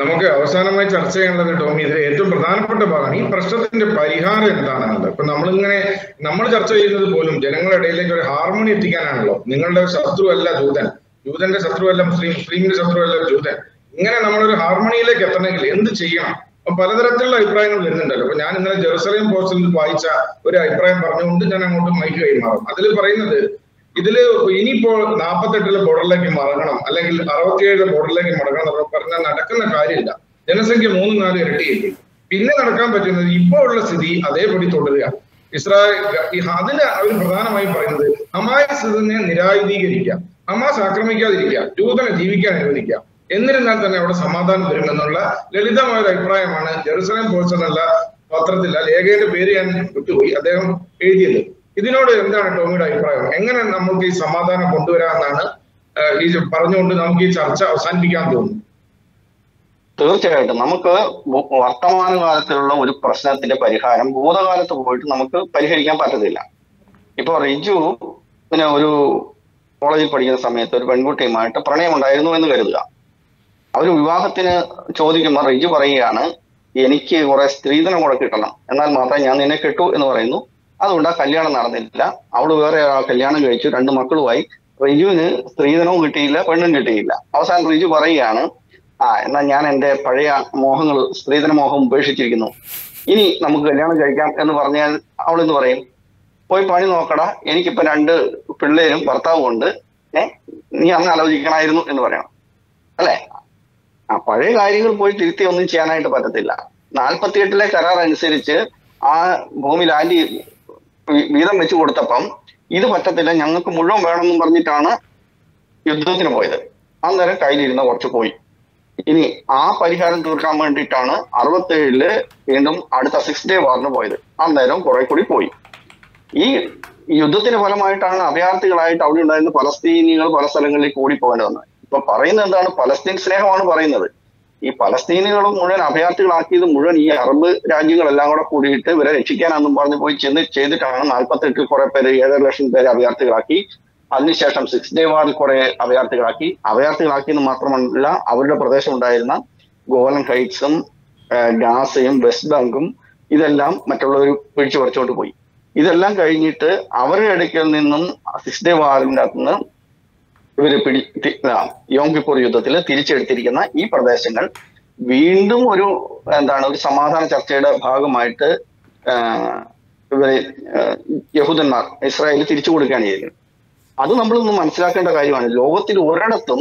നമുക്ക് അവസാനമായി ചർച്ച ചെയ്യേണ്ടത് ടോമി ഇതിലെ ഏറ്റവും പ്രധാനപ്പെട്ട ഭാഗമാണ് ഈ പ്രശ്നത്തിന്റെ പരിഹാരം എന്താണെന്നുള്ളത് ഇപ്പൊ നമ്മളിങ്ങനെ നമ്മൾ ചർച്ച ചെയ്യുന്നത് പോലും ജനങ്ങളുടെ ഇടയിലേക്ക് ഒരു ഹാർമണി എത്തിക്കാനാണല്ലോ നിങ്ങളുടെ ശത്രു അല്ല ജൂതൻ ജൂതന്റെ ശത്രു അല്ല മുസ്ലിം മുസ്ലിമിന്റെ ശത്രു അല്ല ജൂതൻ ഇങ്ങനെ നമ്മളൊരു ഹാർമണിയിലേക്ക് എത്തണമെങ്കിൽ എന്ത് ചെയ്യണം അപ്പൊ പലതരത്തിലുള്ള അഭിപ്രായങ്ങൾ വരുന്നുണ്ടല്ലോ അപ്പൊ ഞാൻ ഇന്നലെ ജെറുസലേം പോസ്റ്റിൽ വായിച്ച ഒരു അഭിപ്രായം പറഞ്ഞുകൊണ്ട് ഞാൻ അങ്ങോട്ട് മൈക്ക് കൈമാറും അതിൽ പറയുന്നത് ഇതില് ഇനിയിപ്പോ നാൽപ്പത്തെട്ടിലെ ബോർഡറിലേക്ക് മടങ്ങണം അല്ലെങ്കിൽ അറുപത്തിയേഴിലെ ബോർഡറിലേക്ക് മടങ്ങണം എന്നൊക്കെ പറഞ്ഞാൽ നടക്കുന്ന കാര്യമില്ല ജനസംഖ്യ മൂന്ന് നാല് ഇരട്ടിയില്ലേ പിന്നെ നടക്കാൻ പറ്റുന്നത് ഇപ്പോൾ ഉള്ള സ്ഥിതി അതേപടി തുടരുക ഇസ്രായേൽ അതിന് അവർ പ്രധാനമായും പറയുന്നത് ഹമാസ് ഇതിനെ നിരായുധീകരിക്കുക ഹമാസ് ആക്രമിക്കാതിരിക്കുക ജൂതനെ ജീവിക്കാൻ അനുവദിക്കുക എന്നിരുന്നാൽ തന്നെ അവിടെ സമാധാനം വരുമെന്നുള്ള ലളിതമായ ഒരു അഭിപ്രായമാണ് ജെറുസലേം പോസ്റ്റ് എന്നുള്ള പത്രത്തിൽ ആ ലേഖയുടെ പേര് ഞാൻ വിട്ടുപോയി അദ്ദേഹം എഴുതിയത് ഇതിനോട് എന്താണ് ടോമിയുടെ അഭിപ്രായം എങ്ങനെ നമുക്ക് ഈ സമാധാനം കൊണ്ടുവരാമെന്നാണ് ഏഹ്, ഈ പറഞ്ഞുകൊണ്ട് നമുക്ക് ഈ ചർച്ച അവസാനിപ്പിക്കാൻ തോന്നുന്നു തീർച്ചയായിട്ടും നമുക്ക് വ- വർത്തമാനകാലത്തിലുള്ള ഒരു പ്രശ്നത്തിന്റെ പരിഹാരം ഭൂതകാലത്ത് പോയിട്ട് നമുക്ക് പരിഹരിക്കാൻ പറ്റത്തില്ല ഇപ്പൊ റിജു പിന്നെ ഒരു കോളേജിൽ പഠിക്കുന്ന സമയത്ത് ഒരു പെൺകുട്ടിയുമായിട്ട് പ്രണയമുണ്ടായിരുന്നു എന്ന് കരുതുക അവർ വിവാഹത്തിന് ചോദിക്കുമ്പോൾ റിജു പറയുകയാണ് എനിക്ക് കുറെ സ്ത്രീധനം കൂടെ കിട്ടണം എന്നാൽ മാത്രമേ ഞാൻ നിന്നെ കെട്ടു എന്ന് പറയുന്നു അതുകൊണ്ട് ആ കല്യാണം നടന്നില്ല അവള് വേറെ ആ കല്യാണം കഴിച്ചു രണ്ട് മക്കളുമായി റിജുവിന് സ്ത്രീധനവും കിട്ടിയില്ല പെണ്ണും കിട്ടിയില്ല അവസാനം റിജു പറയുകയാണ് ആ എന്നാ ഞാൻ എന്റെ പഴയ മോഹങ്ങൾ സ്ത്രീധന മോഹം ഉപേക്ഷിച്ചിരിക്കുന്നു ഇനി നമുക്ക് കല്യാണം കഴിക്കാം എന്ന് പറഞ്ഞാൽ അവൾ എന്ത് പറയും പോയി പണി നോക്കടാ എനിക്കിപ്പോ രണ്ട് പിള്ളേരും ഭർത്താവും ഉണ്ട് ഏ നീ അന്ന് ആലോചിക്കണമായിരുന്നു എന്ന് പറയണം അല്ലെ ആ പഴയ കാര്യങ്ങൾ പോയി തിരുത്തി ഒന്നും ചെയ്യാനായിട്ട് പറ്റത്തില്ല നാൽപ്പത്തിയെട്ടിലെ കരാർ അനുസരിച്ച് ആ ഭൂമി ലാൻഡ് വി- വീതം വെച്ച് കൊടുത്തപ്പം ഇത് പറ്റത്തില്ല ഞങ്ങൾക്ക് മുഴുവൻ വേണമെന്നും പറഞ്ഞിട്ടാണ് യുദ്ധത്തിന് പോയത് അന്നേരം കയ്യിലിരുന്ന കുറച്ച് പോയി ഇനി ആ പരിഹാരം തീർക്കാൻ വേണ്ടിയിട്ടാണ് അറുപത്തേഴില് വീണ്ടും അടുത്ത സിക്സ് ഡേ വാറിന് പോയത് അന്നേരം കുറെ കൂടി പോയി ഈ യുദ്ധത്തിന്റെ ഫലമായിട്ടാണ് അഭയാർത്ഥികളായിട്ട് അവിടെ ഉണ്ടായിരുന്ന പലസ്തീനികൾ പല സ്ഥലങ്ങളിൽ കൂടി പോകേണ്ടി വന്നത് ഇപ്പൊ പറയുന്നത് എന്താണ് പലസ്തീൻ സ്നേഹമാണ് പറയുന്നത് ഈ പലസ്തീനികൾ മുഴുവൻ അഭയാർത്ഥികളാക്കിയത് മുഴുവൻ ഈ അറബ് രാജ്യങ്ങളെല്ലാം കൂടെ കൂടിയിട്ട് ഇവരെ രക്ഷിക്കാനെന്നും പറഞ്ഞ് പോയി ചെന്ന് ചെയ്തിട്ടാണ് നാൽപ്പത്തെട്ടിൽ കുറെ പേര് ഏഴര ലക്ഷം പേരെ അഭയാർത്ഥികളാക്കി അതിനുശേഷം സിക്സ് ഡേ വാറിൽ കുറെ അഭയാർത്ഥികളാക്കി അഭയാർത്ഥികളാക്കിയെന്ന് മാത്രമല്ല അവരുടെ പ്രദേശം ഉണ്ടായിരുന്ന ഗോലൻ ഹൈറ്റ്സും ഏഹ് ഗാസയും വെസ്റ്റ് ബാങ്കും ഇതെല്ലാം മറ്റുള്ളവർ പിടിച്ചു പറിച്ചുകൊണ്ട് പോയി ഇതെല്ലാം കഴിഞ്ഞിട്ട് അവരുടെ അടുക്കൽ നിന്നും സിക്സ് ഡേ വാറിന്റെ അകത്ത് നിന്ന് ഇവര് പിടി തി- ആ, യോം കിപ്പൂർ യുദ്ധത്തിൽ തിരിച്ചെടുത്തിരിക്കുന്ന ഈ പ്രദേശങ്ങൾ വീണ്ടും ഒരു എന്താണ് ഒരു സമാധാന ചർച്ചയുടെ ഭാഗമായിട്ട് ആഹ്, ഇവര് ആഹ്, യഹൂദന്മാർ ഇസ്രായേൽ തിരിച്ചു കൊടുക്കുകയാണ് ചെയ്തിരിക്കുന്നത് അത് നമ്മളൊന്ന് മനസ്സിലാക്കേണ്ട കാര്യമാണ് ലോകത്തിൽ ഒരിടത്തും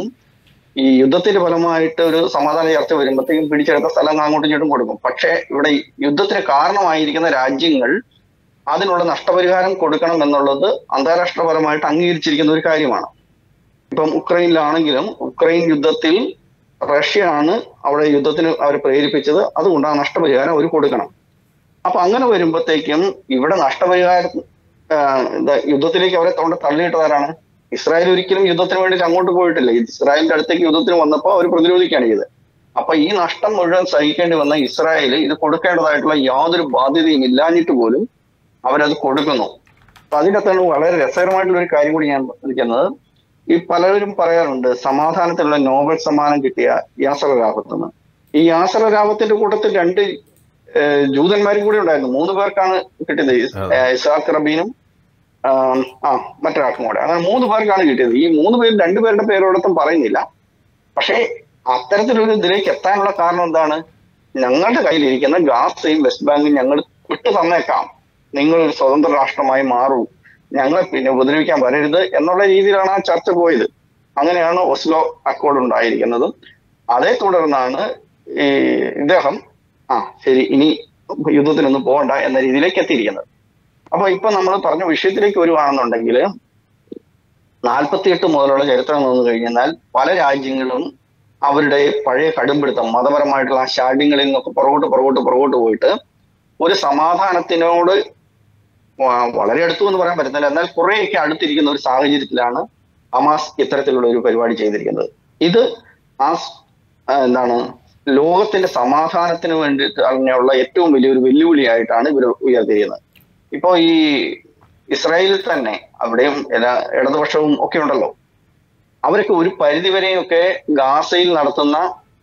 ഈ യുദ്ധത്തിന്റെ ഫലമായിട്ട് ഒരു സമാധാന ചർച്ച വരുമ്പോഴത്തേക്കും പിടിച്ചെടുത്ത സ്ഥലങ്ങൾ അങ്ങോട്ടും ഇങ്ങോട്ടും കൊടുക്കും പക്ഷേ ഇവിടെ ഈ യുദ്ധത്തിന് കാരണമായിരിക്കുന്ന രാജ്യങ്ങൾ അതിനുള്ള നഷ്ടപരിഹാരം കൊടുക്കണം എന്നുള്ളത് അന്താരാഷ്ട്രപരമായിട്ട് അംഗീകരിച്ചിരിക്കുന്ന ഒരു കാര്യമാണ് ഇപ്പം ഉക്രൈനിലാണെങ്കിലും ഉക്രൈൻ യുദ്ധത്തിൽ റഷ്യ ആണ് അവിടെ യുദ്ധത്തിന് അവരെ പ്രേരിപ്പിച്ചത് അതുകൊണ്ട് ആ നഷ്ടപരിഹാരം അവർ കൊടുക്കണം അപ്പൊ അങ്ങനെ വരുമ്പോഴത്തേക്കും ഇവിടെ നഷ്ടപരിഹാരം ആഹ്, ഇത് യുദ്ധത്തിലേക്ക് അവരെ കൊണ്ട് തള്ളിയിട്ടതാരാണ് ഇസ്രായേൽ ഒരിക്കലും യുദ്ധത്തിന് വേണ്ടിയിട്ട് അങ്ങോട്ട് പോയിട്ടില്ല ഇസ്രായേലിന്റെ അടുത്തേക്ക് യുദ്ധത്തിന് വന്നപ്പോൾ അവർ പ്രതിരോധിക്കുകയാണ് ചെയ്തത് അപ്പൊ ഈ നഷ്ടം മുഴുവൻ സഹിക്കേണ്ടി വന്ന ഇസ്രായേൽ ഇത് കൊടുക്കേണ്ടതായിട്ടുള്ള യാതൊരു ബാധ്യതയും ഇല്ലാഞ്ഞിട്ട് പോലും അവരത് കൊടുക്കുന്നു അപ്പൊ അതിന്റെ അകത്താണ് വളരെ രസകരമായിട്ടുള്ള ഒരു കാര്യം കൂടി ഞാൻ പറഞ്ഞിരിക്കുന്നത് ഈ പലരും പറയാറുണ്ട് സമാധാനത്തിലുള്ള നോബൽ സമ്മാനം കിട്ടിയ യാസർ റാവത്ത് എന്ന് ഈ യാസർ റാവത്തിന്റെ കൂട്ടത്തിൽ രണ്ട് ഏഹ്, ജൂതന്മാരും കൂടി ഉണ്ടായിരുന്നു മൂന്ന് പേർക്കാണ് കിട്ടിയത് ഏഹ്, ഇസാഖ് റബീനും ആം, ആ മറ്റൊരാൾക്കും കൂടെ അങ്ങനെ മൂന്ന് പേർക്കാണ് കിട്ടിയത് ഈ മൂന്ന് പേര് രണ്ടുപേരുടെ പേരോടൊത്തും പറയുന്നില്ല പക്ഷേ അത്തരത്തിലൊരു ഇതിലേക്ക് എത്താനുള്ള കാരണം എന്താണ് ഞങ്ങളുടെ കയ്യിലിരിക്കുന്ന ഗാസയും വെസ്റ്റ് ബാങ്കും ഞങ്ങൾ വിട്ടു തന്നേക്കാം നിങ്ങൾ ഒരു സ്വതന്ത്ര രാഷ്ട്രമായി മാറൂ ഞങ്ങളെ പിന്നെ ഉപദ്രവിക്കാൻ വരരുത് എന്നുള്ള രീതിയിലാണ് ആ ചർച്ച പോയത് അങ്ങനെയാണ് ഒസ്ലോ അക്കോർഡ് ഉണ്ടായിരിക്കുന്നതും അതേ തുടർന്നാണ് ഈ ഇദ്ദേഹം ആ ശരി ഇനി യുദ്ധത്തിനൊന്നും പോകണ്ട എന്ന രീതിയിലേക്ക് എത്തിയിരിക്കുന്നത് അപ്പൊ ഇപ്പൊ നമ്മൾ പറഞ്ഞ വിഷയത്തിലേക്ക് വരുവാണെന്നുണ്ടെങ്കിൽ നാൽപ്പത്തിയെട്ട് മുതലുള്ള ചരിത്രം വന്നു കഴിഞ്ഞാൽ പല രാജ്യങ്ങളും അവരുടെ പഴയ കടുംപിടുത്തം മതപരമായിട്ടുള്ള ആ ശാഠ്യങ്ങളിൽ നിന്നൊക്കെ പുറകോട്ട് പുറകോട്ട് പുറകോട്ട് പോയിട്ട് ഒരു സമാധാനത്തിനോട് വ- വളരെ അടുത്തു എന്ന് പറയാൻ പറ്റുന്നില്ല എന്നാൽ കുറേയൊക്കെ അടുത്തിരിക്കുന്ന ഒരു സാഹചര്യത്തിലാണ് ഹമാസ് ഇത്തരത്തിലുള്ള ഒരു പരിപാടി ചെയ്തിരിക്കുന്നത് ഇത് ആ സ്- ആ എന്താണ് ലോകത്തിന്റെ സമാധാനത്തിന് വേണ്ടിയിട്ട് അങ്ങനെയുള്ള ഏറ്റവും വലിയൊരു വെല്ലുവിളിയായിട്ടാണ് ഇവർ ഉയർത്തിയിരിക്കുന്നത് ഇപ്പോ ഈ ഇസ്രായേലിൽ തന്നെ അവിടെയും എല്ലാ ഇടതുപക്ഷവും ഒക്കെ ഉണ്ടല്ലോ അവരൊക്കെ ഒരു പരിധിവരെയൊക്കെ ഗാസയിൽ നടത്തുന്ന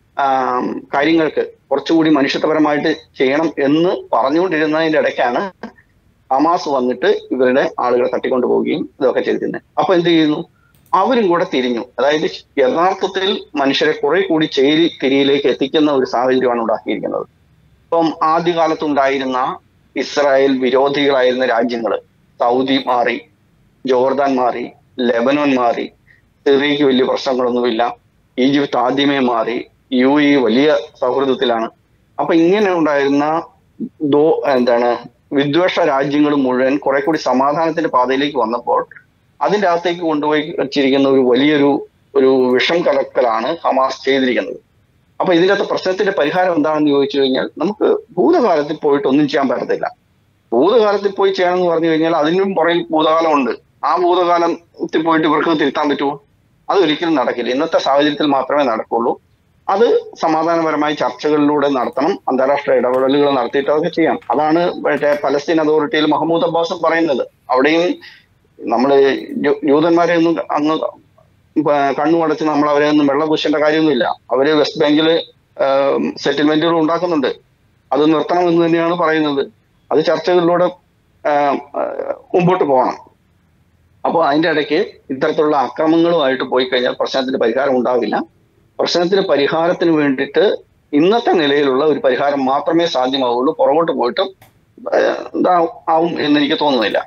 ആം, കാര്യങ്ങൾക്ക് കുറച്ചുകൂടി മനുഷ്യത്വപരമായിട്ട് ചെയ്യണം എന്ന് പറഞ്ഞുകൊണ്ടിരുന്നതിന്റെ ഇടയ്ക്കാണ് ഹമാസ് വന്നിട്ട് ഇവരുടെ ആളുകളെ തട്ടിക്കൊണ്ടു പോവുകയും ഇതൊക്കെ ചെയ്തിരുന്നത് അപ്പൊ എന്ത് ചെയ്യുന്നു അവരും കൂടെ തിരിഞ്ഞു അതായത് യഥാർത്ഥത്തിൽ മനുഷ്യരെ കുറെ കൂടി ചേരി തിരിയിലേക്ക് എത്തിക്കുന്ന ഒരു സാഹചര്യമാണ് ഉണ്ടാക്കിയിരിക്കുന്നത് ഇപ്പം ആദ്യകാലത്തുണ്ടായിരുന്ന ഇസ്രായേൽ വിരോധികളായിരുന്ന രാജ്യങ്ങൾ സൗദി മാറി ജോർദാൻ മാറി ലെബനോൻ മാറി സിറിയക്ക് വലിയ പ്രശ്നങ്ങളൊന്നുമില്ല ഈജിപ്ത് ആദ്യമേ മാറി യു ഇ വലിയ സൗഹൃദത്തിലാണ് അപ്പൊ ഇങ്ങനെ ഉണ്ടായിരുന്ന ദോ എന്താണ് വിദ്വേഷ രാജ്യങ്ങൾ മുഴുവൻ കുറെ കൂടി സമാധാനത്തിന്റെ പാതയിലേക്ക് വന്നപ്പോൾ അതിന്റെ അകത്തേക്ക് കൊണ്ടുപോയി വെച്ചിരിക്കുന്ന ഒരു വലിയൊരു ഒരു വിഷം കലക്കലാണ് ഹമാസ് ചെയ്തിരിക്കുന്നത് അപ്പൊ ഇതിന്റെ അകത്ത് പ്രശ്നത്തിന്റെ പരിഹാരം എന്താണെന്ന് ചോദിച്ചു കഴിഞ്ഞാൽ നമുക്ക് ഭൂതകാലത്തിൽ പോയിട്ട് ഒന്നും ചെയ്യാൻ പറ്റത്തില്ല ഭൂതകാലത്തിൽ പോയി ചെയ്യണമെന്ന് പറഞ്ഞു കഴിഞ്ഞാൽ അതിനും പുറകിൽ ഭൂതകാലമുണ്ട് ആ ഭൂതകാലത്തിൽ പോയിട്ട് ഇവർക്ക് തിരുത്താൻ പറ്റുമോ അത് ഒരിക്കലും നടക്കില്ല ഇന്നത്തെ സാഹചര്യത്തിൽ മാത്രമേ നടക്കുള്ളൂ അത് സമാധാനപരമായ ചർച്ചകളിലൂടെ നടത്തണം അന്താരാഷ്ട്ര ഇടപെടലുകൾ നടത്തിയിട്ട് അതൊക്കെ ചെയ്യാം അതാണ് മറ്റേ പലസ്തീൻ അതോറിറ്റിയിൽ മഹമ്മൂദ് അബ്ബാസും പറയുന്നത് അവിടെയും നമ്മള് ജൂ- ജൂതന്മാരെ ഒന്നും അങ്ങ് പ- കണ്ണുമടച്ച് നമ്മൾ അവരെ ഒന്നും വെള്ളം പൂശേണ്ട കാര്യമൊന്നുമില്ല അവര് വെസ്റ്റ് ബാങ്കിൽ സെറ്റിൽമെന്റുകൾ ഉണ്ടാക്കുന്നുണ്ട് അത് നിർത്തണം എന്ന് തന്നെയാണ് പറയുന്നത് അത് ചർച്ചകളിലൂടെ ആ, ആ, മുമ്പോട്ട് പോകണം അപ്പോൾ അതിന്റെ ഇടയ്ക്ക് ഇത്തരത്തിലുള്ള അക്രമങ്ങളുമായിട്ട് പോയി കഴിഞ്ഞാൽ പ്രശ്നത്തിന് പരിഹാരം ഉണ്ടാവില്ല പ്രശ്നത്തിന് പരിഹാരത്തിന് വേണ്ടിയിട്ട് ഇന്നത്തെ നിലയിലുള്ള ഒരു പരിഹാരം മാത്രമേ സാധ്യമാവുള്ളൂ പുറകോട്ട് പോയിട്ടും ആ, ഇതാ- ആവും എന്ന് എനിക്ക് തോന്നുന്നില്ല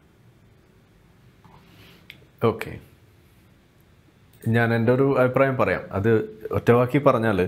ഓക്കെ ഞാൻ എൻ്റെ ഒരു അഭിപ്രായം പറയാം അത് ഒറ്റവാക്കി പറഞ്ഞാൽ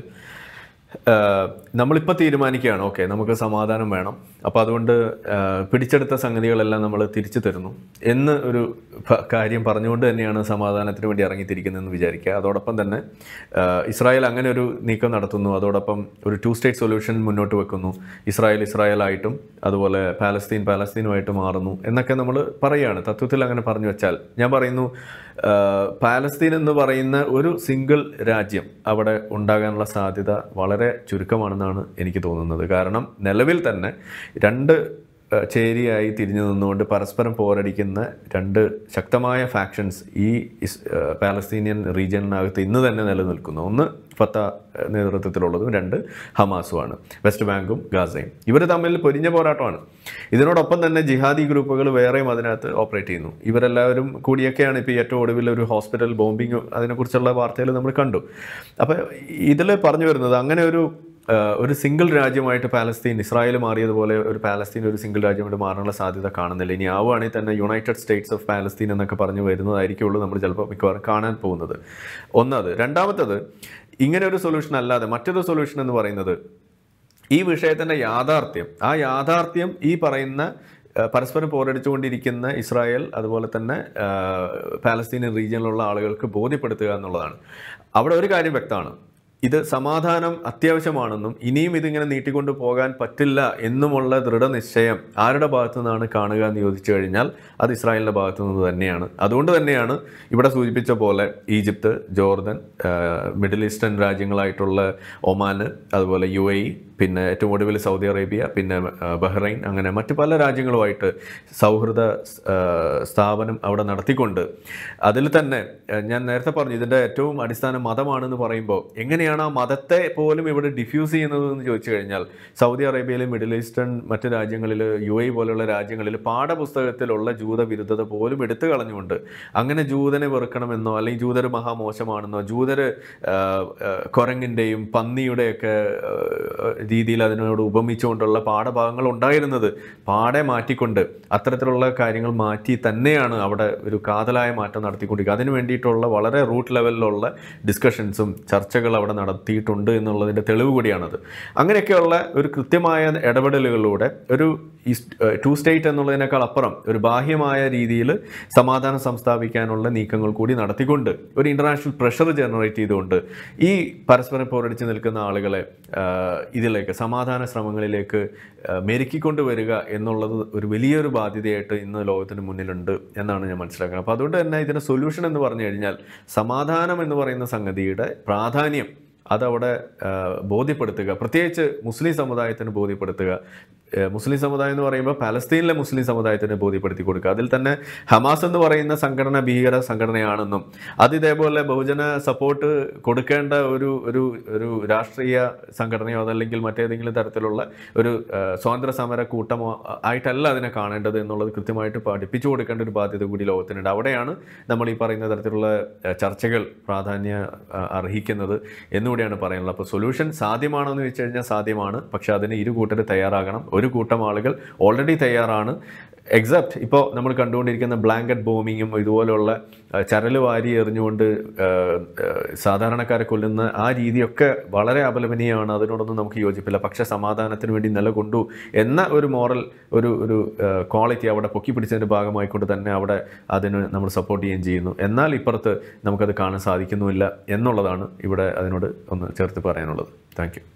നമ്മളിപ്പോൾ തീരുമാനിക്കുകയാണ് ഓക്കെ നമുക്ക് സമാധാനം വേണം അപ്പോൾ അതുകൊണ്ട് ആ, പിടിച്ചെടുത്ത സംഗതികളെല്ലാം നമ്മൾ തിരിച്ചു തരുന്നു എന്ന് ഒരു ഭ- കാര്യം പറഞ്ഞുകൊണ്ട് തന്നെയാണ് സമാധാനത്തിന് വേണ്ടി ഇറങ്ങിത്തിരിക്കുന്നതെന്ന് വിചാരിക്കുക അതോടൊപ്പം തന്നെ ആ, ഇസ്രായേൽ അങ്ങനെ ഒരു നീക്കം നടത്തുന്നു അതോടൊപ്പം ഒരു ടു സ്റ്റേറ്റ് സൊല്യൂഷൻ മുന്നോട്ട് വെക്കുന്നു ഇസ്രായേൽ ഇസ്രായേലായിട്ടും അതുപോലെ പാലസ്തീൻ പാലസ്തീനുമായിട്ട് മാറുന്നു എന്നൊക്കെ നമ്മൾ പറയുകയാണ് തത്വത്തിൽ അങ്ങനെ പറഞ്ഞു വെച്ചാൽ ഞാൻ പറയുന്നു ആ, പാലസ്തീൻ എന്ന് പറയുന്ന ഒരു സിംഗിൾ രാജ്യം അവിടെ ഉണ്ടാകാനുള്ള സാധ്യത വളരെ ചുരുക്കമാണെന്നാണ് എനിക്ക് തോന്നുന്നത് കാരണം നിലവിൽ തന്നെ രണ്ട് ആ, ചേരിയായി തിരിഞ്ഞു നിന്നുകൊണ്ട് പരസ്പരം പോരടിക്കുന്ന രണ്ട് ശക്തമായ ഫാക്ഷൻസ് ഈ ഇസ് ആ, പാലസ്തീനിയൻ റീജിയണിനകത്ത് ഇന്ന് തന്നെ നിലനിൽക്കുന്നു ഒന്ന് ഫത്ത നേതൃത്വത്തിലുള്ളതും രണ്ട് ഹമാസുമാണ് വെസ്റ്റ് ബാങ്കും ഗാസയും ഇവർ തമ്മിൽ പൊരിഞ്ഞ പോരാട്ടമാണ് ഇതിനോടൊപ്പം തന്നെ ജിഹാദി ഗ്രൂപ്പുകൾ വേറെയും അതിനകത്ത് ഓപ്പറേറ്റ് ചെയ്യുന്നു ഇവരെല്ലാവരും കൂടിയൊക്കെയാണ് ഇപ്പോൾ ഈ ഏറ്റവും ഒടുവിൽ ഒരു ഹോസ്പിറ്റൽ ബോംബിങ് അതിനെക്കുറിച്ചുള്ള വാർത്തകൾ നമ്മൾ കണ്ടു അപ്പോൾ ഇതിൽ പറഞ്ഞു വരുന്നത് അങ്ങനെ ഒരു ആ, ഒരു സിംഗിൾ രാജ്യമായിട്ട് പാലസ്തീൻ ഇസ്രായേൽ മാറിയതുപോലെ ഒരു പാലസ്തീൻ ഒരു സിംഗിൾ രാജ്യമായിട്ട് മാറാനുള്ള സാധ്യത കാണുന്നില്ല ഇനി ആവുകയാണെങ്കിൽ തന്നെ യുണൈറ്റഡ് സ്റ്റേറ്റ്സ് ഓഫ് പാലസ്തീൻ എന്നൊക്കെ പറഞ്ഞു വരുന്നതായിരിക്കുള്ളൂ നമ്മൾ ചിലപ്പോൾ മിക്കവാറും കാണാൻ പോകുന്നത് ഒന്നത് രണ്ടാമത്തത് ഇങ്ങനെ ഒരു സൊല്യൂഷൻ അല്ലാതെ മറ്റൊരു സൊല്യൂഷൻ എന്ന് പറയുന്നത് ഈ വിഷയത്തിൻ്റെ യാഥാർത്ഥ്യം ആ യാഥാർത്ഥ്യം ഈ പറയുന്ന ആ, പരസ്പരം പോരടിച്ചുകൊണ്ടിരിക്കുന്ന ഇസ്രായേൽ അതുപോലെ തന്നെ ആ, പാലസ്തീനിയൻ റീജിയനിലുള്ള ആളുകൾക്ക് ബോധ്യപ്പെടുത്തുക എന്നുള്ളതാണ് അവിടെ ഒരു കാര്യം വ്യക്തമാണ് ഇത് സമാധാനം അത്യാവശ്യമാണെന്നും ഇനിയും ഇതിങ്ങനെ നീട്ടിക്കൊണ്ട് പോകാൻ പറ്റില്ല എന്നുമുള്ള ദൃഢനിശ്ചയം ആരുടെ ഭാഗത്തു നിന്നാണ് കാണുക എന്ന് ചോദിച്ചു കഴിഞ്ഞാൽ അത് ഇസ്രായേലിൻ്റെ ഭാഗത്തു നിന്ന് തന്നെയാണ് അതുകൊണ്ട് തന്നെയാണ് ഇവിടെ സൂചിപ്പിച്ച പോലെ ഈജിപ്ത് ജോർദൻ ആ, മിഡിൽ ഈസ്റ്റേൺ രാജ്യങ്ങളായിട്ടുള്ള ഒമാന് അതുപോലെ യു എ പിന്നെ ഏറ്റവും ഒടുവിൽ സൗദി അറേബ്യ പിന്നെ ആ, ബഹ്റൈൻ അങ്ങനെ മറ്റു പല രാജ്യങ്ങളുമായിട്ട് സൗഹൃദ ആ, സ്ഥാപനം അവിടെ നടത്തിക്കൊണ്ട് അതിൽ തന്നെ ആ, ഞാൻ നേരത്തെ പറഞ്ഞു ഇതിൻ്റെ ഏറ്റവും അടിസ്ഥാന മതമാണെന്ന് പറയുമ്പോൾ എങ്ങനെയാണ് ആ മതത്തെ പോലും ഇവിടെ ഡിഫ്യൂസ് ചെയ്യുന്നത് എന്ന് ചോദിച്ചു കഴിഞ്ഞാൽ സൗദി അറേബ്യയിലെ മിഡിൽ ഈസ്റ്റേൺ മറ്റ് രാജ്യങ്ങളിൽ യു എ പോലുള്ള രാജ്യങ്ങളിൽ പാഠപുസ്തകത്തിലുള്ള ജൂത വിരുദ്ധത പോലും എടുത്തു കളഞ്ഞുകൊണ്ട് അങ്ങനെ ജൂതനെ വെറുക്കണമെന്നോ അല്ലെങ്കിൽ ജൂതർ മഹാമോശമാണെന്നോ ജൂതർ കുരങ്ങിൻ്റെയും പന്നിയുടെയൊക്കെ ആ, രീതിയിൽ അതിനോട് ഉപമിച്ചുകൊണ്ടുള്ള പാഠഭാഗങ്ങൾ ഉണ്ടായിരുന്നത് പാടെ മാറ്റിക്കൊണ്ട് അത്തരത്തിലുള്ള കാര്യങ്ങൾ മാറ്റി തന്നെയാണ് അവിടെ ഒരു കാതലായ മാറ്റം നടത്തിക്കൊണ്ടിരിക്കുക അതിന് വേണ്ടിയിട്ടുള്ള വളരെ റൂട്ട് ലെവലിലുള്ള ഡിസ്കഷൻസും ചർച്ചകൾ അവിടെ നടത്തിയിട്ടുണ്ട് എന്നുള്ളതിൻ്റെ തെളിവ് കൂടിയാണത് അങ്ങനെയൊക്കെയുള്ള ഒരു കൃത്യമായ ഇടപെടലുകളിലൂടെ ഒരു ടു സ്റ്റേറ്റ് എന്നുള്ളതിനേക്കാൾ അപ്പുറം ഒരു ബാഹ്യമായ രീതിയിൽ സമാധാനം സംസ്ഥാപിക്കാനുള്ള നീക്കങ്ങൾ കൂടി നടത്തിക്കൊണ്ട് ഒരു ഇൻ്റർനാഷണൽ പ്രഷർ ജനറേറ്റ് ചെയ്തുകൊണ്ട് ഈ പരസ്പരം പോരടിച്ച് നിൽക്കുന്ന ആളുകളെ ആ, ഇതിലേക്ക് സമാധാന ശ്രമങ്ങളിലേക്ക് ആ, മെരുക്കിക്കൊണ്ട് വരിക എന്നുള്ളത് ഒരു വലിയൊരു ബാധ്യതയായിട്ട് ഇന്ന് ലോകത്തിന് മുന്നിലുണ്ട് എന്നാണ് ഞാൻ മനസ്സിലാക്കുന്നത് അപ്പോൾ അതുകൊണ്ട് തന്നെ ഇതിൻ്റെ സൊല്യൂഷൻ എന്ന് പറഞ്ഞു കഴിഞ്ഞാൽ സമാധാനം എന്ന് പറയുന്ന സംഗതിയുടെ പ്രാധാന്യം അതവിടെ ആ, ബോധ്യപ്പെടുത്തുക പ്രത്യേകിച്ച് മുസ്ലിം സമുദായത്തിന് ബോധ്യപ്പെടുത്തുക ഏ, മുസ്ലിം സമുദായം എന്ന് പറയുമ്പോൾ പലസ്തീനിലെ മുസ്ലിം സമുദായത്തിന് ബോധ്യപ്പെടുത്തി കൊടുക്കുക അതിൽ തന്നെ ഹമാസ് എന്ന് പറയുന്ന സംഘടന ഭീകര സംഘടനയാണെന്നും അത് ഇതേപോലെ ബഹുജന സപ്പോർട്ട് കൊടുക്കേണ്ട ഒരു ഒരു ഒരു രാഷ്ട്രീയ സംഘടനയോ അതല്ലെങ്കിൽ മറ്റേതെങ്കിലും തരത്തിലുള്ള ഒരു ആ, സ്വാതന്ത്ര്യ സമര കൂട്ടമോ ആയിട്ടല്ല അതിനെ കാണേണ്ടത് എന്നുള്ളത് കൃത്യമായിട്ട് പഠിപ്പിച്ചു കൊടുക്കേണ്ട ഒരു ബാധ്യത കൂടി ലോകത്തിനുണ്ട് അവിടെയാണ് നമ്മൾ ഈ പറയുന്ന തരത്തിലുള്ള ആ, ചർച്ചകൾ പ്രാധാന്യ ആ, അർഹിക്കുന്നത് എന്നുകൂടിയാണ് പറയാനുള്ളത് അപ്പോൾ സൊല്യൂഷൻ സാധ്യമാണോ എന്ന് വെച്ച് കഴിഞ്ഞാൽ സാധ്യമാണ് പക്ഷേ അതിന് ഇരു കൂട്ടർ തയ്യാറാകണം ഒരു കൂട്ടം ആളുകൾ ഓൾറെഡി തയ്യാറാണ് എക്സെപ്റ്റ് ഇപ്പോൾ നമ്മൾ കണ്ടുകൊണ്ടിരിക്കുന്ന ബ്ലാങ്കറ്റ് ബോംബിങ്ങും ഇതുപോലുള്ള ആ, ചരല് വാരി എറിഞ്ഞുകൊണ്ട് ആ, ആ, സാധാരണക്കാരെ കൊല്ലുന്ന ആ രീതിയൊക്കെ വളരെ അപലപനീയമാണ് അതിനോടൊന്നും നമുക്ക് യോജിപ്പില്ല പക്ഷേ സമാധാനത്തിന് വേണ്ടി നിലകൊണ്ടു എന്ന ഒരു മോറൽ ഒരു ഒരു ക്വാളിറ്റി അവിടെ പൊക്കി പിടിച്ചതിൻ്റെ ഭാഗമായിക്കൊണ്ട് തന്നെ അവിടെ അതിന് നമ്മൾ സപ്പോർട്ട് ചെയ്യുകയും ചെയ്യുന്നു എന്നാൽ ഇപ്പുറത്ത് നമുക്കത് കാണാൻ സാധിക്കുന്നുമില്ല എന്നുള്ളതാണ് ഇവിടെ അതിനോട് ഒന്ന് ചേർത്ത് പറയാനുള്ളത് താങ്ക് യു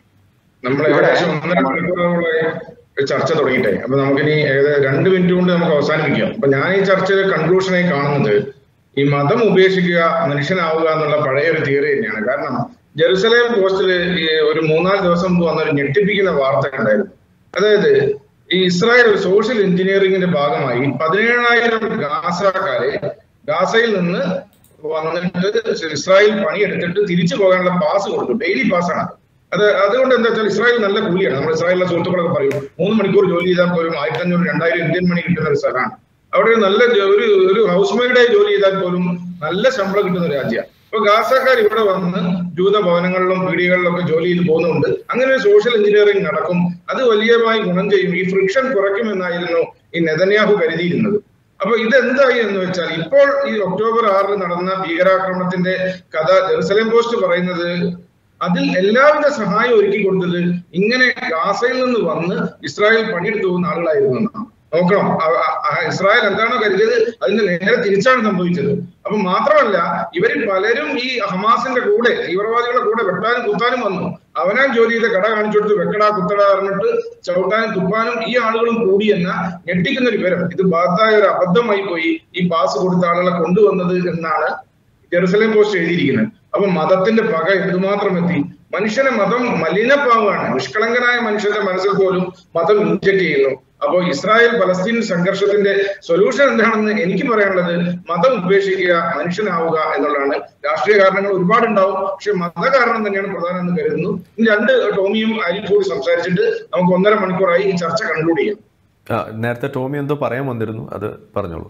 നമ്മൾ ഏകദേശം ഒന്നര മണിക്കൂറോളമായി ചർച്ച തുടങ്ങിയിട്ടെ അപ്പൊ നമുക്കിനി ഏകദേശം രണ്ട് മിനിറ്റ് കൊണ്ട് നമുക്ക് അവസാനിപ്പിക്കാം അപ്പൊ ഞാൻ ഈ ചർച്ചയുടെ കൺക്ലൂഷനായി കാണുന്നത് ഈ മതം ഉപേക്ഷിക്കുക മനുഷ്യനാവുക എന്നുള്ള പഴയ ഒരു തിയറി തന്നെയാണ് കാരണം ജെറുസലേം പോസ്റ്റിൽ ഈ ഒരു മൂന്നാല് ദിവസം മുമ്പ് വന്നൊരു ഞെട്ടിപ്പിക്കുന്ന വാർത്ത ഉണ്ടായിരുന്നു അതായത് ഈ ഇസ്രായേൽ ഒരു സോഷ്യൽ എഞ്ചിനീയറിംഗിന്റെ ഭാഗമായി പതിനേഴായിരം ഗാസക്കാരെ ഗാസയിൽ നിന്ന് വന്നിട്ട് ഇസ്രായേൽ പണിയെടുത്തിട്ട് തിരിച്ചു പോകാനുള്ള പാസ് കൊടുത്തു ഡെയിലി പാസ്സാണ് അത് അതുകൊണ്ട് എന്താ വെച്ചാൽ ഇസ്രായേൽ നല്ല കൂലിയാണ് നമ്മൾ ഇസ്രായേലിലെ സുഹൃത്തുക്കളൊക്കെ പറയും മൂന്ന് മണിക്കൂർ ജോലി ചെയ്താൽ പോലും ആയിരത്തി അഞ്ഞൂറ് രണ്ടായിരം ഇന്ത്യൻ മണി കിട്ടുന്ന ഒരു സ്ഥലമാണ് അവിടെ ഒരു നല്ല ജോ- ഒരു ഒരു ഹൗസ് മെയ്ഡായി ജോലി ചെയ്താൽ പോലും നല്ല ശമ്പളം കിട്ടുന്ന ഒരു രാജ്യമാണ് അപ്പൊ ഗാസക്കാർ ഇവിടെ വന്ന് ജൂത ഭവനങ്ങളിലും പീടികകളിലൊക്കെ ജോലി ചെയ്ത് പോകുന്നുണ്ട് അങ്ങനെ ഒരു സോഷ്യൽ എഞ്ചിനീയറിംഗ് നടക്കും അത് വലിയമായി ഗുണം ചെയ്യും ഈ ഫ്രിക്ഷൻ കുറയ്ക്കുമെന്നായിരുന്നു ഈ നെതന്യാഹു കരുതിയിരുന്നത് അപ്പൊ ഇതെന്തായി എന്ന് വെച്ചാൽ ഇപ്പോൾ ഈ ഒക്ടോബർ ആറിന് നടന്ന ഭീകരാക്രമണത്തിന്റെ കഥ ജെറുസലേം പോസ്റ്റ് പറയുന്നത് അതിൽ എല്ലാവിധ സഹായം ഒരുക്കി കൊടുത്തത് ഇങ്ങനെ ഗാസയിൽ നിന്ന് വന്ന് ഇസ്രായേൽ പണിയെടുത്തു പോകുന്ന ആളുകളായിരുന്നു എന്നാണ് നോക്കണം അ- അ- അ- ഇസ്രായേൽ എന്താണോ കരുതിയത് അതിന്റെ നേരെ തിരിച്ചാണ് സംഭവിച്ചത് അപ്പൊ മാത്രമല്ല ഇവരിൽ പലരും ഈ ഹമാസിന്റെ കൂടെ തീവ്രവാദികളുടെ കൂടെ വെട്ടാനും കുത്താനും വന്നു അവനാൻ ജോലി ചെയ്ത കട കാണിച്ചു കൊടുത്ത് വെക്കടാ കുത്തടാ പറഞ്ഞിട്ട് ചവിട്ടാനും തുപ്പാനും ഈ ആളുകളും കൂടി എന്ന ഞെട്ടിക്കുന്ന ഒരു വിവരം ഇത് ബാധായ ഒരു അബദ്ധമായി പോയി ഈ പാസ് കൊടുത്ത ആളുകളെ കൊണ്ടുവന്നത് എന്നാണ് ജെറുസലേം പോസ്റ്റ് എഴുതിയിരിക്കുന്നത് അപ്പൊ മതത്തിന്റെ പക എന്തുമാത്രം എത്തി മനുഷ്യനെ മതം മലിനപ്പാവാണ് നിഷ്കളങ്കനായ മനുഷ്യന്റെ മനസ്സിൽ പോലും മതം ഇൻജക്ട് ചെയ്യുന്നു അപ്പോൾ ഇസ്രായേൽ പലസ്തീൻ സംഘർഷത്തിന്റെ സൊല്യൂഷൻ എന്താണെന്ന് എനിക്ക് പറയാനുള്ളത് മതം ഉപേക്ഷിക്കുക മനുഷ്യനാവുക എന്നുള്ളതാണ് രാഷ്ട്രീയ കാരണങ്ങൾ ഒരുപാടുണ്ടാവും പക്ഷെ മത കാരണം തന്നെയാണ് പ്രധാനം എന്ന് കരുതുന്നു ഇനി രണ്ട് ടോമിയും അരിയും കൂടി സംസാരിച്ചിട്ട് നമുക്ക് ഒന്നര മണിക്കൂറായി ഈ ചർച്ച കൺക്ലൂഡ് ചെയ്യാം ആ, നേരത്തെ ടോമി എന്തോ പറയാൻ വന്നിരുന്നു അത് പറഞ്ഞോളൂ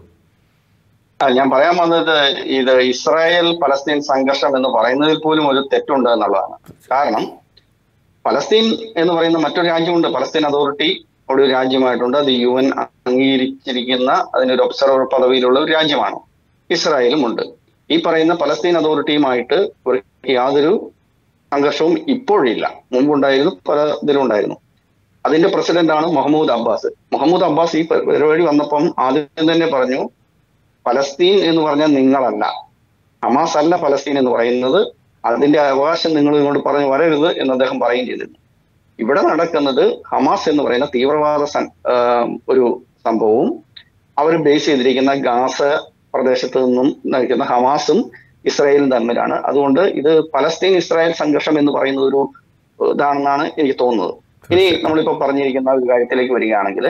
ആ, ഞാൻ പറയാൻ വന്നത് ഇത് ഇസ്രായേൽ പലസ്തീൻ സംഘർഷം എന്ന് പറയുന്നതിൽ പോലും ഒരു തെറ്റുണ്ട് എന്നുള്ളതാണ് കാരണം പലസ്തീൻ എന്ന് പറയുന്ന മറ്റൊരു രാജ്യമുണ്ട് പലസ്തീൻ അതോറിറ്റി ഒരു രാജ്യമായിട്ടുണ്ട് അത് യു എൻ അംഗീകരിച്ചിരിക്കുന്ന അതിനൊരു ഒബ്സർവർ പദവിയിലുള്ള ഒരു രാജ്യമാണ് ഇസ്രായേലും ഉണ്ട് ഈ പറയുന്ന പലസ്തീൻ അതോറിറ്റിയുമായിട്ട് ഒരു യാതൊരു സംഘർഷവും ഇപ്പോഴില്ല മുമ്പുണ്ടായിരുന്നു പല ഇതിലും ഉണ്ടായിരുന്നു അതിന്റെ പ്രസിഡന്റ് ആണ് മുഹമ്മദ് അബ്ബാസ് മുഹമ്മദ് അബ്ബാസ് ഈ പരിപാടി വന്നപ്പം ആദ്യം തന്നെ പറഞ്ഞു പലസ്തീൻ എന്ന് പറഞ്ഞാൽ നിങ്ങളല്ല ഹമാസ് അല്ല പലസ്തീൻ എന്ന് പറയുന്നത് അതിന്റെ അവകാശം നിങ്ങൾ ഇങ്ങോട്ട് പറഞ്ഞു വരരുത് എന്ന് അദ്ദേഹം പറയുകയും ചെയ്തിരുന്നു ഇവിടെ നടക്കുന്നത് ഹമാസ് എന്ന് പറയുന്ന തീവ്രവാദ സൻ- ആഹ് ഒരു സംഭവവും അവർ ബേസ് ചെയ്തിരിക്കുന്ന ഗാസ പ്രദേശത്ത് നിന്നും നയിക്കുന്ന ഹമാസും ഇസ്രായേലും തമ്മിലാണ് അതുകൊണ്ട് ഇത് പലസ്തീൻ ഇസ്രായേൽ സംഘർഷം എന്ന് പറയുന്ന ഒരു ഇതാണെന്നാണ് എനിക്ക് തോന്നുന്നത് ഇനി നമ്മളിപ്പോ പറഞ്ഞിരിക്കുന്ന ഒരു കാര്യത്തിലേക്ക് വരികയാണെങ്കിൽ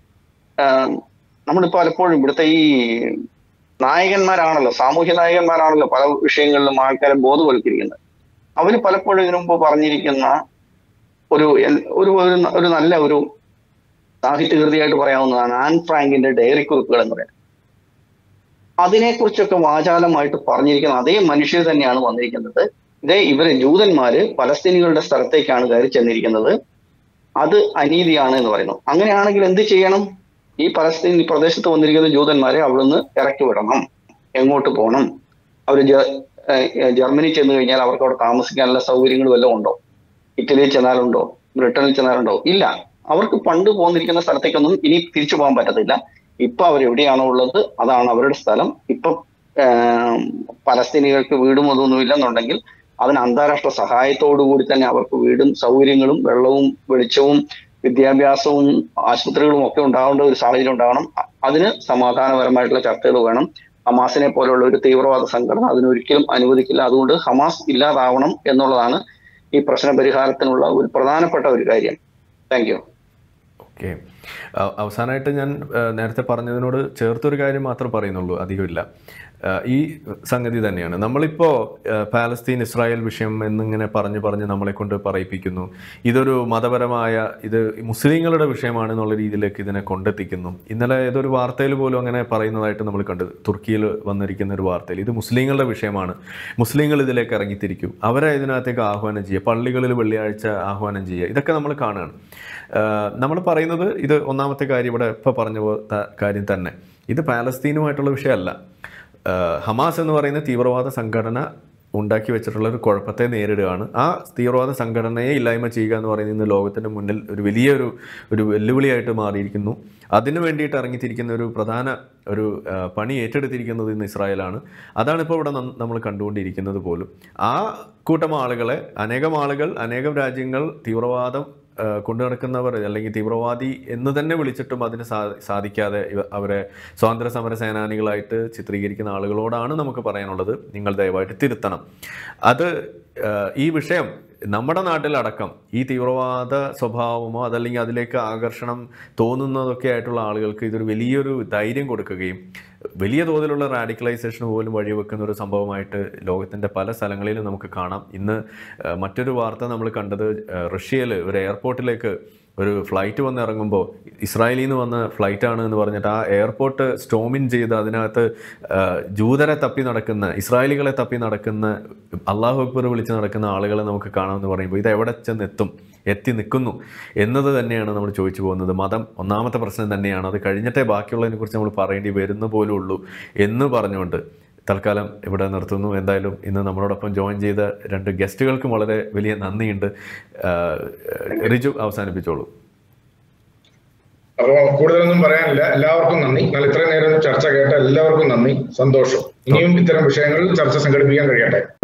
നമ്മളിപ്പോ പലപ്പോഴും ഇവിടുത്തെ ഈ നായകന്മാരാണല്ലോ സാമൂഹ്യ നായകന്മാരാണല്ലോ പല വിഷയങ്ങളിലും ആൾക്കാരെ ബോധവൽക്കരിക്കുന്നത് അവര് പലപ്പോഴും ഇതിനു മുമ്പ് പറഞ്ഞിരിക്കുന്ന ഒരു എൽ- ഒരു ഒരു ന- ഒരു നല്ല ഒരു സാഹിത്യകൃതിയായിട്ട് പറയാവുന്നതാണ് ആൻ ഫ്രാങ്കിന്റെ ഡയറി കുറിപ്പുകൾ എന്ന് പറയുന്നത് അതിനെക്കുറിച്ചൊക്കെ വാചാലമായിട്ട് പറഞ്ഞിരിക്കുന്ന അതേ മനുഷ്യർ തന്നെയാണ് വന്നിരിക്കുന്നത് ഇതേ ഇവര് ജൂതന്മാര് പലസ്തീനികളുടെ സ്ഥലത്തേക്കാണ് കയറി ചെന്നിരിക്കുന്നത് അത് അനീതിയാണ് എന്ന് പറയുന്നു അങ്ങനെയാണെങ്കിൽ എന്ത് ചെയ്യണം ഈ പലസ്തീൻ ഈ പ്രദേശത്ത് വന്നിരിക്കുന്ന ജൂതന്മാരെ അവിടുന്ന് ഇറക്കി വിടണം എങ്ങോട്ട് പോകണം അവർ ജർമ്മനി ചെന്ന് കഴിഞ്ഞാൽ അവർക്ക് അവിടെ താമസിക്കാനുള്ള സൗകര്യങ്ങൾ വല്ലതും ഉണ്ടോ ഇറ്റലിയിൽ ചെന്നാലുണ്ടോ ബ്രിട്ടനിൽ ചെന്നാലുണ്ടോ ഇല്ല അവർക്ക് പണ്ട് പോന്നിരിക്കുന്ന സ്ഥലത്തേക്കൊന്നും ഇനി തിരിച്ചു പോകാൻ പറ്റത്തില്ല ഇപ്പൊ അവർ എവിടെയാണോ ഉള്ളത് അതാണ് അവരുടെ സ്ഥലം ഇപ്പൊ ആം, പലസ്തീനികൾക്ക് വീടും അതൊന്നും ഇല്ലെന്നുണ്ടെങ്കിൽ അതിന് അന്താരാഷ്ട്ര സഹായത്തോടു കൂടി തന്നെ അവർക്ക് വീടും സൗകര്യങ്ങളും വെള്ളവും വെളിച്ചവും വിദ്യാഭ്യാസവും ആശുപത്രികളും ഒക്കെ ഉണ്ടാവേണ്ട ഒരു സാഹചര്യം ഉണ്ടാവണം അ- അതിന് സമാധാനപരമായിട്ടുള്ള ചർച്ചകൾ വേണം ഹമാസിനെ പോലുള്ള ഒരു തീവ്രവാദ സംഘടന അതിനൊരിക്കലും അനുവദിക്കില്ല അതുകൊണ്ട് ഹമാസ് ഇല്ലാതാവണം എന്നുള്ളതാണ് ഈ പ്രശ്ന പരിഹാരത്തിനുള്ള ഒരു പ്രധാനപ്പെട്ട ഒരു കാര്യം താങ്ക് യു ഓക്കെ അവസാനമായിട്ട് ഞാൻ ആ, നേരത്തെ പറഞ്ഞതിനോട് ചേർത്തൊരു കാര്യം മാത്രം പറയുന്നുള്ളൂ അധികമില്ല ആ, ഈ സംഗതി തന്നെയാണ് നമ്മളിപ്പോൾ ആ, പാലസ്തീൻ ഇസ്രായേൽ വിഷയം എന്നിങ്ങനെ പറഞ്ഞ് പറഞ്ഞ് നമ്മളെ കൊണ്ട് പറയിപ്പിക്കുന്നു ഇതൊരു മതപരമായ ഇത് മുസ്ലിങ്ങളുടെ വിഷയമാണ് എന്നുള്ള രീതിയിലേക്ക് ഇതിനെ കൊണ്ടെത്തിക്കുന്നു ഇന്നലെ ഏതൊരു വാർത്തയിൽ പോലും അങ്ങനെ പറയുന്നതായിട്ട് നമ്മൾ കണ്ടത് തുർക്കിയിൽ വന്നിരിക്കുന്ന ഒരു വാർത്തയിൽ ഇത് മുസ്ലിങ്ങളുടെ വിഷയമാണ് മുസ്ലിങ്ങൾ ഇതിലേക്ക് ഇറങ്ങിത്തിരിക്കും അവരെ ഇതിനകത്തേക്ക് ആഹ്വാനം ചെയ്യുക പള്ളികളിൽ വെള്ളിയാഴ്ച ആഹ്വാനം ചെയ്യുക ഇതൊക്കെ നമ്മൾ കാണുകയാണ് നമ്മൾ പറയുന്നത് ഇത് ഒന്നാമത്തെ കാര്യം ഇവിടെ ഇപ്പോൾ പറഞ്ഞ പോ- ത- കാര്യം തന്നെ ഇത് പാലസ്തീനുമായിട്ടുള്ള വിഷയമല്ല ആഹ് ഹമാസ് എന്ന് പറയുന്ന തീവ്രവാദ സംഘടന ഉണ്ടാക്കി വെച്ചിട്ടുള്ള ഒരു കുഴപ്പത്തെ നേരിടുകയാണ് ആ തീവ്രവാദ സംഘടനയെ ഇല്ലായ്മ ചെയ്യുക എന്ന് പറയുന്നത് ഇന്ന് ലോകത്തിൻ്റെ മുന്നിൽ ഒരു വലിയൊരു ഒരു വെല്ലുവിളിയായിട്ട് മാറിയിരിക്കുന്നു അതിനു വേണ്ടിയിട്ട് ഇറങ്ങിത്തിരിക്കുന്ന ഒരു പ്രധാന ഒരു ആ, പണി ഏറ്റെടുത്തിരിക്കുന്നത് ഇന്ന് ഇസ്രായേലാണ് അതാണ് ഇപ്പോൾ ഇവിടെ നം- നമ്മൾ കണ്ടുകൊണ്ടിരിക്കുന്നത് പോലും ആ കൂട്ടം ആളുകളെ അനേകം ആളുകൾ അനേകം രാജ്യങ്ങൾ തീവ്രവാദം ആ, കൊണ്ടു നടക്കുന്നവർ അല്ലെങ്കിൽ തീവ്രവാദി എന്ന് തന്നെ വിളിച്ചിട്ടും അതിന് സാ സാധിക്കാതെ ഇവ- അവരെ സ്വാതന്ത്ര്യ സമര സേനാനികളായിട്ട് ചിത്രീകരിക്കുന്ന ആളുകളോടാണ് നമുക്ക് പറയാനുള്ളത് നിങ്ങൾ ദയവായിട്ട് തിരുത്തണം അത് ആ, ഈ വിഷയം നമ്മുടെ നാട്ടിലടക്കം ഈ തീവ്രവാദ സ്വഭാവമോ അതല്ലെങ്കിൽ അതിലേക്ക് ആകർഷണം തോന്നുന്നതൊക്കെ ആയിട്ടുള്ള ആളുകൾക്ക് ഇതൊരു വലിയൊരു ധൈര്യം കൊടുക്കുകയും വലിയ തോതിലുള്ള റാഡിക്കലൈസേഷൻ പോലും വഴിവെക്കുന്ന ഒരു സംഭവമായിട്ട് ലോകത്തിൻ്റെ പല സ്ഥലങ്ങളിലും നമുക്ക് കാണാം ഇന്ന് ആ, മറ്റൊരു വാർത്ത നമ്മൾ കണ്ടത് റഷ്യയിൽ ഒരു എയർപോർട്ടിലേക്ക് ഒരു ഫ്ലൈറ്റ് വന്ന് ഇറങ്ങുമ്പോൾ ഇസ്രായേലിൽ നിന്ന് വന്ന ഫ്ലൈറ്റാണ് എന്ന് പറഞ്ഞിട്ട് ആ എയർപോർട്ട് സ്റ്റോമിൻ ചെയ്ത് അതിനകത്ത് ആ, ജൂതരെ തപ്പി നടക്കുന്ന ഇസ്രായേലികളെ തപ്പി നടക്കുന്ന അള്ളാഹു അക്ബർ വിളിച്ച് നടക്കുന്ന ആളുകളെ നമുക്ക് കാണാമെന്ന് പറയുമ്പോൾ ഇത് എവിടെ ചെന്നെത്തും എത്തി നിൽക്കുന്നു എന്നത് തന്നെയാണ് നമ്മൾ ചോദിച്ചു പോകുന്നത് മതം ഒന്നാമത്തെ പ്രശ്നം തന്നെയാണ് അത് കഴിഞ്ഞിട്ടേ ബാക്കിയുള്ളതിനെ കുറിച്ച് നമ്മൾ പറയേണ്ടി വരുന്ന പോലും ഉള്ളൂ എന്ന് പറഞ്ഞുകൊണ്ട് തൽക്കാലം ഇവിടെ നിർത്തുന്നു എന്തായാലും ഇന്ന് നമ്മളോടൊപ്പം ജോയിൻ ചെയ്ത രണ്ട് ഗസ്റ്റുകൾക്കും വളരെ വലിയ നന്ദിയുണ്ട് ആ, റിജു അവസാനിപ്പിച്ചോളൂ അപ്പൊ കൂടുതലൊന്നും പറയാനില്ല എല്ലാവർക്കും നന്ദി എന്നാൽ ഇത്രയും നേരം ചർച്ച കേട്ട എല്ലാവർക്കും നന്ദി സന്തോഷം ഇനിയും ഇത്തരം വിഷയങ്ങളിൽ ചർച്ച സംഘടിപ്പിക്കാൻ കഴിയട്ടെ